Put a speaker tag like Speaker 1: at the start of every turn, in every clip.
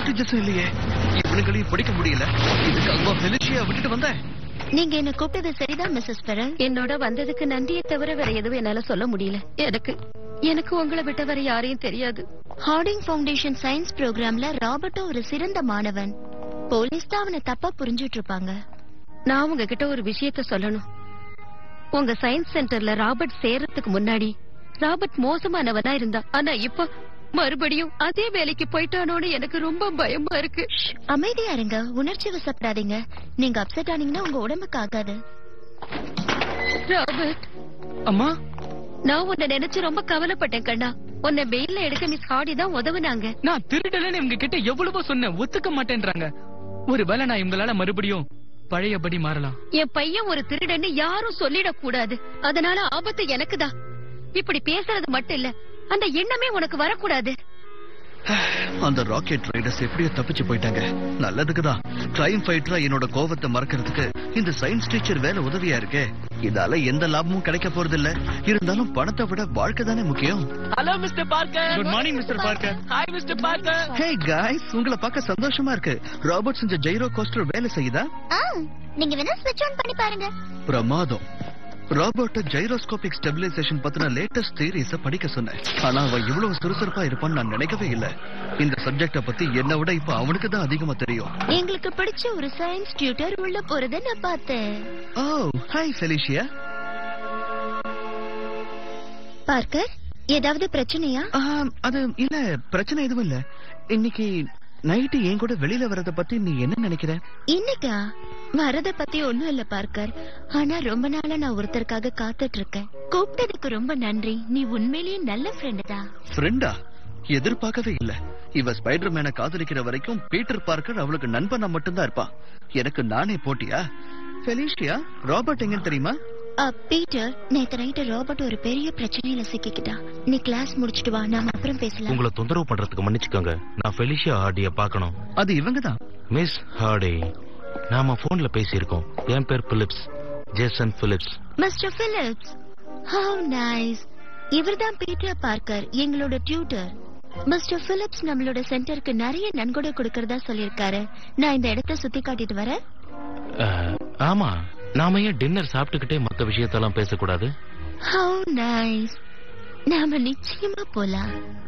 Speaker 1: ஷார்டேஜஸும் இல்லையே இவனுங்களையும் படிக்க முடியல இதுக்காக ஃபெலிஷியா விட்டுட்டு வந்தேன்
Speaker 2: நீங்க என்ன கூப்பிட்டது சரிதான் மிஸ்ஸஸ் பெரல்
Speaker 3: என்னோட வந்ததுக்கு நன்றியை தவிர வேற எதுவும் என்னால சொல்ல முடியல எனக்கு எனக்கு உங்களை விட்ட வேற யாரையும் தெரியாது
Speaker 2: ஹார்டிங் ஃபவுண்டேஷன் சயின்ஸ் ப்ரோக்ராம்ல ராபர்ட்டோ ஒரு சிறந்த மாணவன் போலீஸ் தான் அவனை தப்பா புரிஞ்சுட்டு இருப்பாங்க
Speaker 3: நான் உங்ககிட்ட ஒரு விஷயத்த சொல்லணும் உங்க சயின்ஸ் சென்டர்ல ராபர்ட் சேர்றதுக்கு முன்னாடி ராபர்ட் மோசமானவனா இருந்தா ஆனா இப்ப மறுபடியும் அதே வேலைக்கு போயிட்டானோன்னு எனக்கு ரொம்ப பயமா இருக்கு
Speaker 2: ஷ், அமைதியா இருங்க உணர்ச்சி வசப்படாதீங்க நீங்க அப்செட் ஆனீங்கன்னா உங்க உடம்புக்கு ஆகாது
Speaker 3: ராபர்ட்
Speaker 4: அம்மா
Speaker 3: நான் உன்னை நினைச்சு ரொம்ப கவலைப்பட்டேன் கண்ணா உன்னை வெயில்ல எடுக்க மிஸ் ஹாடி தான் உதவுனாங்க
Speaker 4: நான் திருடலன்னு இவங்க கிட்ட எவ்வளவோ சொன்னேன் ஒத்துக்க மாட்டேன்றாங்க ஒருவேளை நான் இவங்களால மறுபடியும் பழையபடி மாறலாம்
Speaker 3: என் பையன் ஒரு திருடன்னு யாரும் சொல்லிடக் கூடாது அதனால ஆபத்து எனக்குதான் இப்படி பேசுறது மட்டும் இல்ல அந்த எண்ணமே உனக்கு வரக்கூடாது
Speaker 1: அந்த ராக்கெட் ரைடர்ஸ் எப்படியோ தப்பிச்சு போயிட்டாங்க நல்லதுக்குதான் கிரைம் ஃபைட்டரா என்னோட கோவத்தை மறக்கிறதுக்கு இந்த சயின்ஸ் டீச்சர் வேலை உதவியா இருக்கே இதால எந்த லாபமும் கிடைக்க போறது இல்ல இருந்தாலும் பணத்தை விட வாழ்க்கை தானே முக்கியம்
Speaker 4: hello mister Parker good morning mister Parker hi mister Parker
Speaker 1: hey guys உங்களை பார்க்க சந்தோஷமா இருக்கு ராபர்ட் செஞ்ச ஜைரோ கோஸ்டர் வேலை செய்யுதா
Speaker 2: நீங்க வேணா ஸ்விட்ச் ஆன் பண்ணி பாருங்க
Speaker 1: பிரமாதம் ராபர்ட் ஜைரோஸ்கோபிக் ஸ்டெபிலைசேஷன் பத்தின லேட்டஸ்ட் தியரிஸ படிக்க சொன்னேன் ஆனா அவன் இவ்வளவு சுறுசுறுப்பா இருப்பான்னு நான் நினைக்கவே இல்ல இந்த சப்ஜெக்ட பத்தி என்னை விட இப்ப அவனுக்கு தான் அதிகமா தெரியும்
Speaker 2: எங்களுக்கு பிடிச்ச ஒரு சயின்ஸ் டியூட்டர் உள்ள போறத நான் பார்த்தேன்
Speaker 1: ஓ ஹாய் ஃபெலிஷியா
Speaker 2: பார்க்கர் ஏதாவது பிரச்சனையா
Speaker 1: ஆம், அது இல்ல பிரச்சனை எதுவும் இல்ல இன்னைக்கு நைட்டு என் கூட வெளியில வரத பத்தி நீ என்ன நினைக்கிற
Speaker 2: இன்னைக்கா வரத பத்தி ஒண்ணும் இல்ல பார்க்கர் ஆனா ரொம்ப நாளா நான் ஒருத்தருக்காக காத்துட்டு இருக்கேன் கூப்பிட்டதுக்கு ரொம்ப நன்றி நீ உண்மையிலேயே நல்ல ஃப்ரெண்டு தான்
Speaker 1: ஃப்ரெண்டா எதிர்பார்க்கவே இல்ல இவ ஸ்பைடர் மேனை காதலிக்கிற வரைக்கும் பீட்டர் பார்க்கர் அவளுக்கு நண்பனா மட்டும்தான் இருப்பான் எனக்கு நானே போட்டியா ஃபெலிஷியா ராபர்ட் எங்கன்னு தெரியுமா
Speaker 2: அ, பீட்டர் நேத்து நைட்டு ராபர்ட் ஒரு பெரிய பிரச்சனையில சிக்கிக்கிட்டான் நீ கிளாஸ் முடிச்சிட்டு வா நாம அப்புறம் பேசலாம்
Speaker 5: உங்களை தொந்தரவு பண்றதுக்கு மன்னிச்சுக்கோங்க நான் ஃபெலிஷியா ஹார்டிய பார்க்கணும்
Speaker 1: அது இவங்கதான்
Speaker 5: மிஸ் ஹார்டி நாம போன்ல பேசியிருக்கோம் என் பேர் Phillips Jason Phillips
Speaker 2: mister Phillips how nice இவர்தான் பீட்டர் பார்க்கர் எங்களோட டியூட்டர் மிஸ்டர் பிலிப்ஸ் நம்மளோட சென்டருக்கு நிறைய நன்கொடை கொடுக்கறதா சொல்லியிருக்காரு நான் இந்த இடத்த சுத்தி காட்டிட்டு வரேன்
Speaker 5: அஹ், ஆமா நாம ஏன் டின்னர் சாப்பிட்டுக்கிட்டே மத்த விஷயத்தெல்லாம் பேசக்கூடாது
Speaker 2: ஹவ் நைஸ் நாம நிச்சயமா போலாம்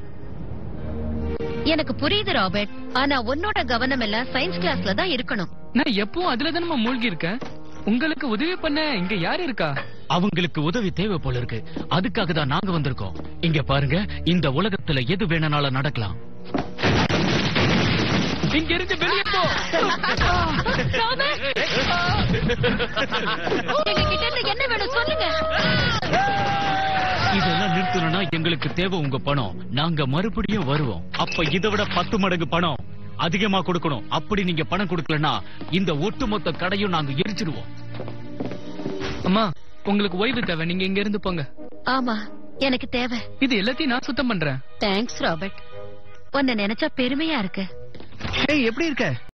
Speaker 3: எனக்கு புரியுது ராபர்ட் ஆனா உன்னோட கவனம் எல்லாம் சயின்ஸ் கிளாஸ்ல தான் இருக்கணும்
Speaker 4: நான் எப்பவும் அதுல தானே மூழ்கி இருக்கேன் உங்களுக்கு உதவி பண்ண இங்க யாரு இருக்கா
Speaker 6: அவங்களுக்கு உதவி தேவை போல இருக்கு அதுக்காக தான் நாங்க வந்திருக்கோம் இங்க பாருங்க இந்த உலகத்துல எது வேணும்னாலும் நடக்கலாம்
Speaker 4: இங்க இருந்து வெளியே போ
Speaker 3: எங்க கிட்ட இருந்து என்ன வேணும் சொல்லுங்க
Speaker 6: இதெல்லாம் நிறுத்தணும்னா எங்களுக்கு தேவை உங்க பணம் நாங்க மறுபடியும் வருவோம் அப்ப இதை விட பத்து மடங்கு பணம் அதிகமா கொடுக்கணும் அப்படி நீங்க பணம் கொடுக்கலனா இந்த ஒட்டுமொத்த கடையும் நாங்க எரிச்சிடுவோம்
Speaker 4: அம்மா உங்களுக்கு ஓய்வு தேவை நீங்க இங்க இருந்து போங்க
Speaker 3: ஆமா எனக்கு தேவை
Speaker 4: இது எல்லாத்தையும் நான் சுத்தம் பண்றேன்
Speaker 3: தேங்க்ஸ் ராபர்ட் உன்னை நினைச்சா பெருமையா இருக்கு
Speaker 1: ஹே எப்படி இருக்க